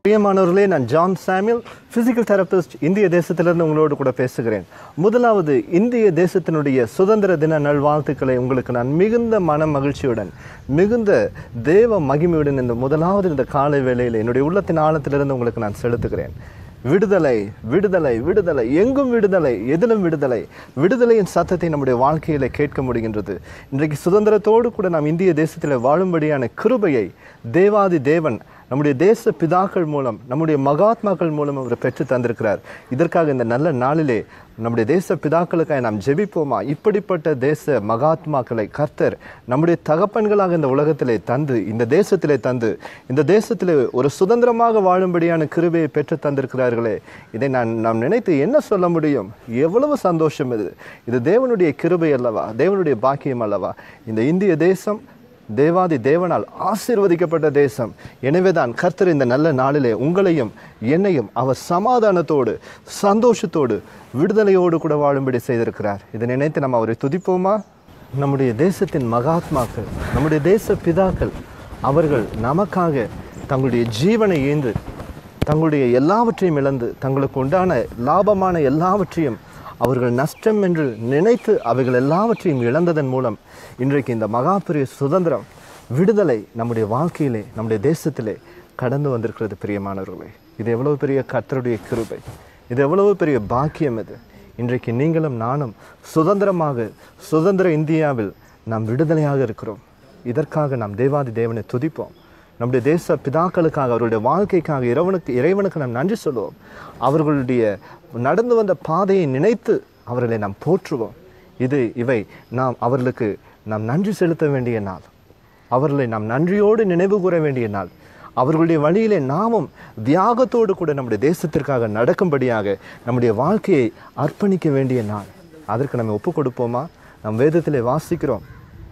பிரியமானவர்களே நான் ஜான் சாமியல் ஃபிசிக்கல் தெரபிஸ்ட் இந்திய தேசத்திலிருந்து உங்களோடு கூட பேசுகிறேன் முதலாவது இந்திய தேசத்தினுடைய சுதந்திர தின நல்வாழ்த்துக்களை உங்களுக்கு நான் மிகுந்த மன மகிழ்ச்சியுடன் மிகுந்த தேவ மகிமையுடன் இந்த முதலாவது இந்த காலை வேளையில் என்னுடைய உள்ளத்தின் ஆழத்திலிருந்து உங்களுக்கு நான் செலுத்துகிறேன் விடுதலை விடுதலை விடுதலை எங்கும் விடுதலை எதிலும் விடுதலை விடுதலையின் சத்தத்தை நம்முடைய வாழ்க்கையில கேட்க முடிகின்றது இன்றைக்கு சுதந்திரத்தோடு கூட நாம் இந்திய தேசத்தில் வாழும்படியான கிருபையை தேவாதி தேவன் நம்முடைய தேச பிதாக்கள் மூலம் நம்முடைய மகாத்மாக்கள் மூலம் அவர் பெற்று தந்திருக்கிறார் இதற்காக இந்த நல்ல நாளிலே நம்முடைய தேச பிதாக்களுக்காக நாம் ஜெபிப்போமா இப்படிப்பட்ட தேச மகாத்மாக்களை கர்த்தர் நம்முடைய தகப்பன்களாக இந்த உலகத்திலே தந்து இந்த தேசத்திலே தந்து இந்த தேசத்திலே ஒரு சுதந்திரமாக வாழும்படியான கிருபையை பெற்று தந்திருக்கிறார்களே இதை நான் நாம் நினைத்து என்ன சொல்ல முடியும் எவ்வளவு சந்தோஷம் இது இது தேவனுடைய கிருபை அல்லவா தேவனுடைய பாக்கியம் அல்லவா இந்த இந்திய தேசம் தேவாதி தேவனால் ஆசீர்வதிக்கப்பட்ட தேசம் எனவேதான் கர்த்தர் இந்த நல்ல நாளிலே உங்களையும் என்னையும் அவர் சமாதானத்தோடு சந்தோஷத்தோடு விடுதலையோடு கூட வாழும்படி செய்திருக்கிறார் இதை நினைத்து நம்ம அவரை துதிப்போமா நம்முடைய தேசத்தின் மகாத்மாக்கள் நம்முடைய தேச பிதாக்கள் அவர்கள் நமக்காக தங்களுடைய ஜீவனை ஈந்து தங்களுடைய எல்லாவற்றையும் இழந்து தங்களுக்கு உண்டான லாபமான எல்லாவற்றையும் அவர்கள் நஷ்டம் என்று நினைத்து அவைகள் எல்லாவற்றையும் இழந்ததன் மூலம் இன்றைக்கு இந்த மகாபெரிய சுதந்திரம் விடுதலை நம்முடைய வாழ்க்கையிலே நம்முடைய தேசத்திலே கடந்து வந்திருக்கிறது பிரியமானவர்களே இது எவ்வளவு பெரிய கர்த்தருடைய கிருபை இது எவ்வளவு பெரிய பாக்கியம் இது இன்றைக்கு நீங்களும் நானும் சுதந்திரமாக சுதந்திர இந்தியாவில் நாம் விடுதலையாக இருக்கிறோம் இதற்காக நாம் தேவாதி தேவனை துதிப்போம் நம்முடைய தேச பிதாக்களுக்காக அவருடைய வாழ்க்கைக்காக இறைவனுக்கு இறைவனுக்கு நாம் நன்றி சொல்லுவோம் அவர்களுடைய நடந்து வந்த பாதையை நினைத்து அவர்களை நாம் போற்றுவோம் இது இவை நாம் அவர்களுக்கு நாம் நன்றி செலுத்த வேண்டிய நாள் அவர்களை நாம் நன்றியோடு நினைவு கூற வேண்டிய நாள் அவர்களுடைய வழியிலே நாமும் தியாகத்தோடு கூட நம்முடைய தேசத்திற்காக நடக்கும்படியாக நம்முடைய வாழ்க்கையை அர்ப்பணிக்க வேண்டிய நாள் அதற்கு நம்ம ஒப்பு கொடுப்போமா நம் வேதத்திலே வாசிக்கிறோம்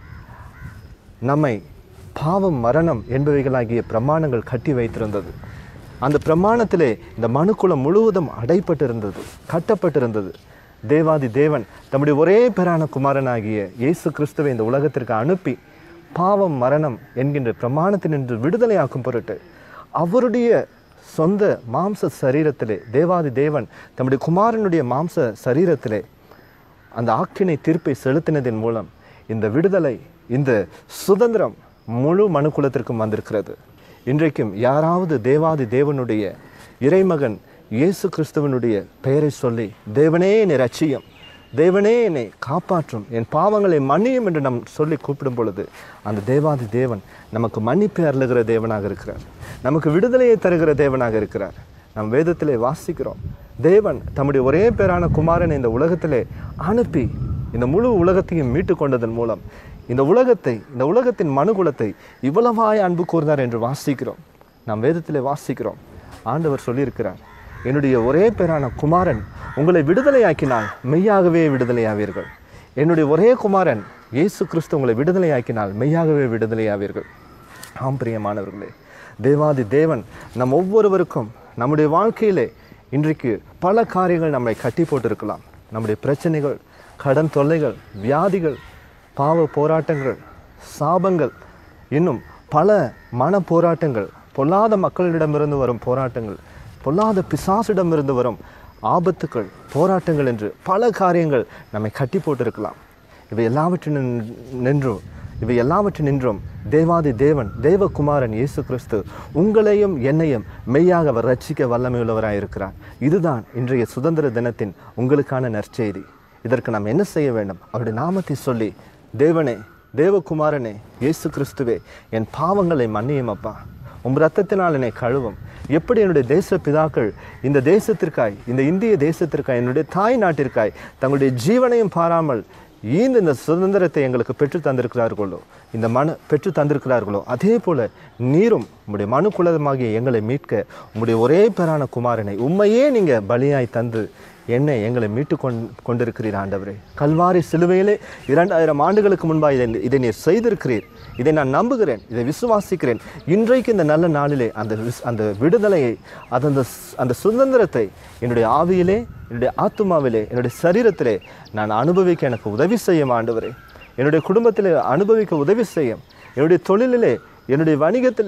நம்மை பாவம் மரணம் என்பவைகளாகிய பிரமாணங்கள் கட்டி வைத்திருந்தது அந்த பிரமாணத்திலே இந்த மனுக்குலம் முழுவதும் அடைப்பட்டிருந்தது கட்டப்பட்டிருந்தது தேவாதி தேவன் தம்முடைய ஒரே பேரான குமாரனாகிய இயேசு கிறிஸ்துவை இந்த உலகத்திற்கு அனுப்பி பாவம் மரணம் என்கின்ற பிரமாணத்தினின்று விடுதலையாக்கும் பொருட்டு அவருடைய சொந்த மாம்ச சரீரத்திலே தேவாதி தேவன் தம்முடைய குமாரனுடைய மாம்ச சரீரத்திலே அந்த ஆக்கினை தீர்ப்பை செலுத்தினதன் மூலம் இந்த விடுதலை இந்த சுதந்திரம் முழு மனுக்குலத்திற்கும் வந்திருக்கிறது இன்றைக்கும் யாராவது தேவாதி தேவனுடைய இறைமகன் இயேசு கிறிஸ்துவனுடைய பெயரை சொல்லி தேவனே என்னை ரட்சியும் தேவனே என்னை காப்பாற்றும் என் பாவங்களை மன்னியும் என்று நாம் சொல்லி கூப்பிடும் பொழுது அந்த தேவாதி தேவன் நமக்கு மன்னிப்பை அருளுகிற தேவனாக இருக்கிறார் நமக்கு விடுதலையை தருகிற தேவனாக இருக்கிறார் நம் வேதத்திலே வாசிக்கிறோம் தேவன் தம்முடைய ஒரே பேரான குமாரனை இந்த உலகத்திலே அனுப்பி இந்த முழு உலகத்தையும் மீட்டு கொண்டதன் மூலம் இந்த உலகத்தை இந்த உலகத்தின் மனுகுலத்தை இவ்வளவாய் அன்பு கூர்ந்தார் என்று வாசிக்கிறோம் நாம் வேதத்திலே வாசிக்கிறோம் ஆண்டவர் சொல்லியிருக்கிறார் என்னுடைய ஒரே பேரான குமாரன் உங்களை விடுதலையாக்கினால் மெய்யாகவே விடுதலையாவீர்கள் என்னுடைய ஒரே குமாரன் இயேசு கிறிஸ்து உங்களை விடுதலையாக்கினால் மெய்யாகவே விடுதலையாவீர்கள் ஆம் பிரியமானவர்களே தேவாதி தேவன் நம் ஒவ்வொருவருக்கும் நம்முடைய வாழ்க்கையிலே இன்றைக்கு பல காரியங்கள் நம்மை கட்டி போட்டிருக்கலாம் நம்முடைய பிரச்சனைகள் கடன் தொல்லைகள் வியாதிகள் பாவ போராட்டங்கள் சாபங்கள் இன்னும் பல மன போராட்டங்கள் பொல்லாத மக்களிடமிருந்து வரும் போராட்டங்கள் பொல்லாத பிசாசிடமிருந்து வரும் ஆபத்துக்கள் போராட்டங்கள் என்று பல காரியங்கள் நம்மை கட்டி போட்டிருக்கலாம் இவை எல்லாவற்றின் நின்றும் இவை எல்லாவற்றின் நின்றும் தேவாதி தேவன் தேவகுமாரன் இயேசு கிறிஸ்து உங்களையும் என்னையும் மெய்யாக அவர் ரட்சிக்க வல்லமையுள்ளவராக இருக்கிறார் இதுதான் இன்றைய சுதந்திர தினத்தின் உங்களுக்கான நற்செய்தி இதற்கு நாம் என்ன செய்ய வேண்டும் அவருடைய நாமத்தை சொல்லி தேவனே தேவகுமாரனே இயேசு கிறிஸ்துவே என் பாவங்களை மன்னியும் அப்பா உம் ரத்தத்தினால் என்னை கழுவும் எப்படி என்னுடைய தேச பிதாக்கள் இந்த தேசத்திற்காய் இந்த இந்திய தேசத்திற்காய் என்னுடைய தாய் நாட்டிற்காய் தங்களுடைய ஜீவனையும் பாராமல் ஈந்து இந்த சுதந்திரத்தை எங்களுக்கு பெற்று தந்திருக்கிறார்களோ இந்த மனு பெற்று தந்திருக்கிறார்களோ அதே போல நீரும் உம்முடைய மனு குலமாகிய எங்களை மீட்க உம்முடைய ஒரே பேரான குமாரனை உண்மையே நீங்க பலியாய் தந்து என்னை எங்களை மீட்டு கொண் கொண்டிருக்கிறீர் ஆண்டவரே கல்வாரி சிலுவையிலே இரண்டாயிரம் ஆண்டுகளுக்கு முன்பாக இதை இதை நீர் செய்திருக்கிறீர் இதை நான் நம்புகிறேன் இதை விசுவாசிக்கிறேன் இன்றைக்கு இந்த நல்ல நாளிலே அந்த விஸ்- அந்த விடுதலையை அது அந்த ஸ்- அந்த சுதந்திரத்தை என்னுடைய ஆவியிலே என்னுடைய ஆத்துமாவிலே என்னுடைய சரீரத்திலே நான் அனுபவிக்க எனக்கு உதவி செய்யும் ஆண்டவரே என்னுடைய குடும்பத்திலே அனுபவிக்க உதவி செய்யும் என்னுடைய தொழிலிலே என்னுடைய வணிகத்திலே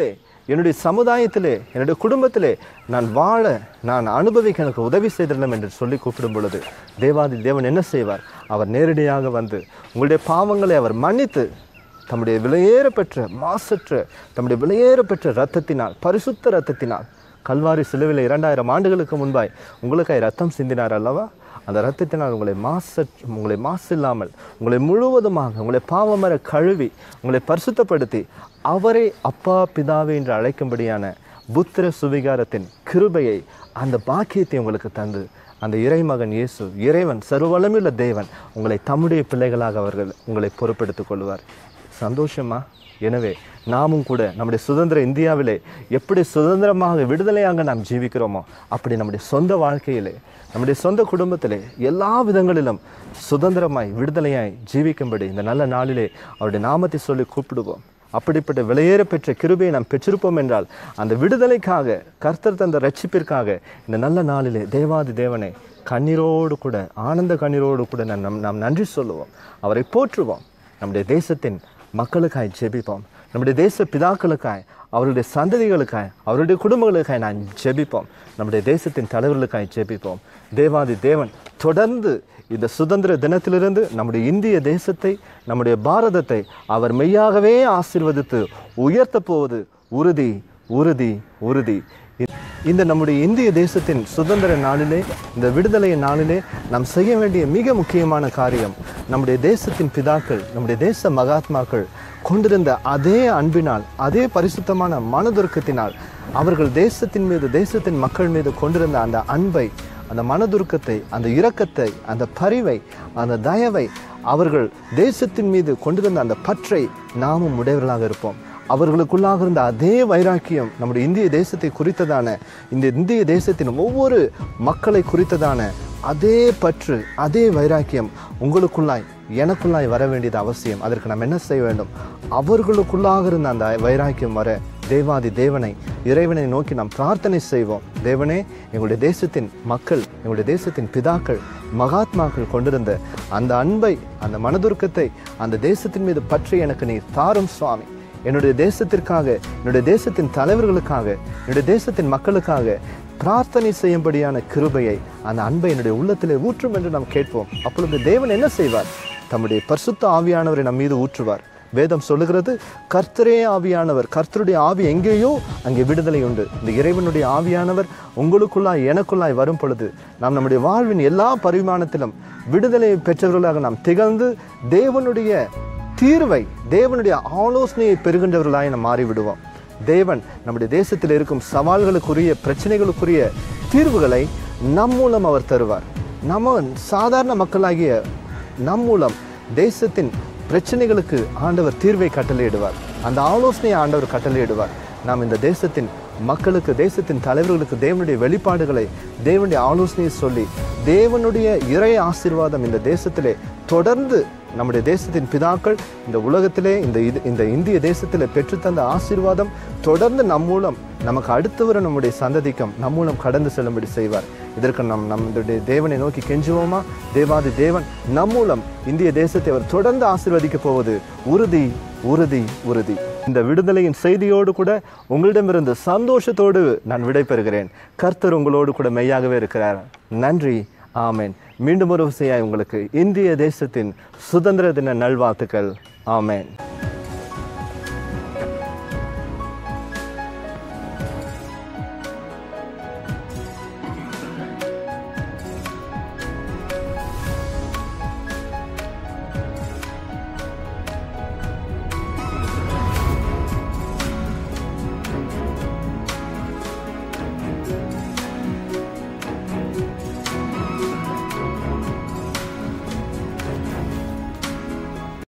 என்னுடைய சமுதாயத்திலே என்னுடைய குடும்பத்திலே நான் வாழ நான் அனுபவிக்க எனக்கு உதவி செய்திடலாம் என்று சொல்லி கூப்பிடும் பொழுது தேவாதி தேவன் என்ன செய்வார் அவர் நேரடியாக வந்து உங்களுடைய பாவங்களை அவர் மன்னித்து தம்முடைய விலையேற பெற்ற மாசற்ற தம்முடைய விலையேற பெற்ற இரத்தத்தினால் பரிசுத்த இரத்தத்தினால் கல்வாரி சிலுவையில் இரண்டாயிரம் ஆண்டுகளுக்கு முன்பாய் உங்களுக்காய் ரத்தம் சிந்தினார் அல்லவா அந்த இரத்தத்தினால் உங்களை மாசற்ற உங்களை மாசு இல்லாமல் உங்களை முழுவதுமாக உங்களை பாவமர கழுவி உங்களை பரிசுத்தப்படுத்தி அவரை அப்பா பிதாவே என்று அழைக்கும்படியான புத்திர சுவிகாரத்தின் கிருபையை அந்த பாக்கியத்தை உங்களுக்கு தந்து அந்த இறைமகன் இயேசு இறைவன் சர்வவளமுள்ள தேவன் உங்களை தம்முடைய பிள்ளைகளாக அவர்கள் உங்களை பொறுப்பெடுத்துக் கொள்வார் சந்தோஷமா எனவே நாமும் கூட நம்முடைய சுதந்திர இந்தியாவிலே எப்படி சுதந்திரமாக விடுதலையாக நாம் ஜீவிக்கிறோமோ அப்படி நம்முடைய சொந்த வாழ்க்கையிலே நம்முடைய சொந்த குடும்பத்திலே எல்லா விதங்களிலும் சுதந்திரமாய் விடுதலையாய் ஜீவிக்கும்படி இந்த நல்ல நாளிலே அவருடைய நாமத்தை சொல்லி கூப்பிடுவோம் அப்படிப்பட்ட விலையேற பெற்ற கிருபையை நாம் பெற்றிருப்போம் என்றால் அந்த விடுதலைக்காக கர்த்தர் தந்த ரட்சிப்பிற்காக இந்த நல்ல நாளிலே தேவாதி தேவனை கண்ணீரோடு கூட ஆனந்த கண்ணீரோடு கூட நாம் நம் நாம் நன்றி சொல்லுவோம் அவரை போற்றுவோம் நம்முடைய தேசத்தின் மக்களுக்காய் ஜெபிப்போம் நம்முடைய தேச பிதாக்களுக்காய் அவருடைய சந்ததிகளுக்காய் அவருடைய குடும்பங்களுக்காய் நான் ஜெபிப்போம் நம்முடைய தேசத்தின் தலைவர்களுக்காய் ஜெபிப்போம் தேவாதி தேவன் தொடர்ந்து இந்த சுதந்திர தினத்திலிருந்து நம்முடைய இந்திய தேசத்தை நம்முடைய பாரதத்தை அவர் மெய்யாகவே ஆசீர்வதித்து உயர்த்தப் போவது உறுதி உறுதி உறுதி இந்த நம்முடைய இந்திய தேசத்தின் சுதந்திர நாளிலே இந்த விடுதலை நாளிலே நாம் செய்ய வேண்டிய மிக முக்கியமான காரியம் நம்முடைய தேசத்தின் பிதாக்கள் நம்முடைய தேச மகாத்மாக்கள் கொண்டிருந்த அதே அன்பினால் அதே பரிசுத்தமான மனதுருக்கத்தினால் அவர்கள் தேசத்தின் மீது தேசத்தின் மக்கள் மீது கொண்டிருந்த அந்த அன்பை அந்த மனதுருக்கத்தை அந்த இரக்கத்தை அந்த பரிவை அந்த தயவை அவர்கள் தேசத்தின் மீது கொண்டிருந்த அந்த பற்றை நாமும் உடையவர்களாக இருப்போம் அவர்களுக்குள்ளாக இருந்த அதே வைராக்கியம் நம்முடைய இந்திய தேசத்தை குறித்ததான இந்த இந்திய தேசத்தின் ஒவ்வொரு மக்களை குறித்ததான அதே பற்று அதே வைராக்கியம் உங்களுக்குள்ளாய் எனக்குள்ளாய் வர வேண்டியது அவசியம் அதற்கு நாம் என்ன செய்ய வேண்டும் அவர்களுக்குள்ளாக இருந்த அந்த வைராக்கியம் வர தேவாதி தேவனை இறைவனை நோக்கி நாம் பிரார்த்தனை செய்வோம் தேவனே எங்களுடைய தேசத்தின் மக்கள் எங்களுடைய தேசத்தின் பிதாக்கள் மகாத்மாக்கள் கொண்டிருந்த அந்த அன்பை அந்த மனதுருக்கத்தை அந்த தேசத்தின் மீது பற்றி எனக்கு நீ தாரும் சுவாமி என்னுடைய தேசத்திற்காக என்னுடைய தேசத்தின் தலைவர்களுக்காக என்னுடைய தேசத்தின் மக்களுக்காக பிரார்த்தனை செய்யும்படியான கிருபையை அந்த அன்பை என்னுடைய உள்ளத்திலே ஊற்றும் என்று நாம் கேட்போம் அப்பொழுது தேவன் என்ன செய்வார் தம்முடைய பரிசுத்த ஆவியானவரை நம் மீது ஊற்றுவார் வேதம் சொல்லுகிறது கர்த்தரே ஆவியானவர் கர்த்தருடைய ஆவி எங்கேயோ அங்கே விடுதலை உண்டு இந்த இறைவனுடைய ஆவியானவர் உங்களுக்குள்ளாய் எனக்குள்ளாய் வரும் பொழுது நாம் நம்முடைய வாழ்வின் எல்லா பரிமாணத்திலும் விடுதலை பெற்றவர்களாக நாம் திகழ்ந்து தேவனுடைய தீர்வை தேவனுடைய ஆலோசனையை பெறுகின்றவர்களாய் நாம் மாறிவிடுவோம் தேவன் நம்முடைய தேசத்தில் இருக்கும் சவால்களுக்குரிய பிரச்சனைகளுக்குரிய தீர்வுகளை நம் மூலம் அவர் தருவார் நம்ம சாதாரண மக்களாகிய நம் மூலம் தேசத்தின் பிரச்சனைகளுக்கு ஆண்டவர் தீர்வை கட்டளையிடுவார் அந்த ஆலோசனையை ஆண்டவர் கட்டளையிடுவார் நாம் இந்த தேசத்தின் மக்களுக்கு தேசத்தின் தலைவர்களுக்கு தேவனுடைய வெளிப்பாடுகளை தேவனுடைய ஆலோசனையை சொல்லி தேவனுடைய இறை ஆசீர்வாதம் இந்த தேசத்திலே தொடர்ந்து நம்முடைய தேசத்தின் பிதாக்கள் இந்த உலகத்திலே இந்த இது இந்த இந்திய தேசத்திலே பெற்றுத்தந்த ஆசீர்வாதம் தொடர்ந்து நம் மூலம் நமக்கு அடுத்து வர நம்முடைய சந்ததிக்கும் நம் மூலம் கடந்து செல்லும்படி செய்வார் இதற்கு நம் நம்முடைய தேவனை நோக்கி கெஞ்சுவோமா தேவாதி தேவன் நம் மூலம் இந்திய தேசத்தை அவர் தொடர்ந்து ஆசீர்வதிக்க போவது உறுதி உறுதி உறுதி இந்த விடுதலையின் செய்தியோடு கூட உங்களிடமிருந்து சந்தோஷத்தோடு நான் விடைபெறுகிறேன் கர்த்தர் உங்களோடு கூட மெய்யாகவே இருக்கிறார் நன்றி ஆமென் மீண்டும் ஒரு விசையாய் உங்களுக்கு இந்திய தேசத்தின் சுதந்திர தின நல்வாழ்த்துக்கள் ஆமென்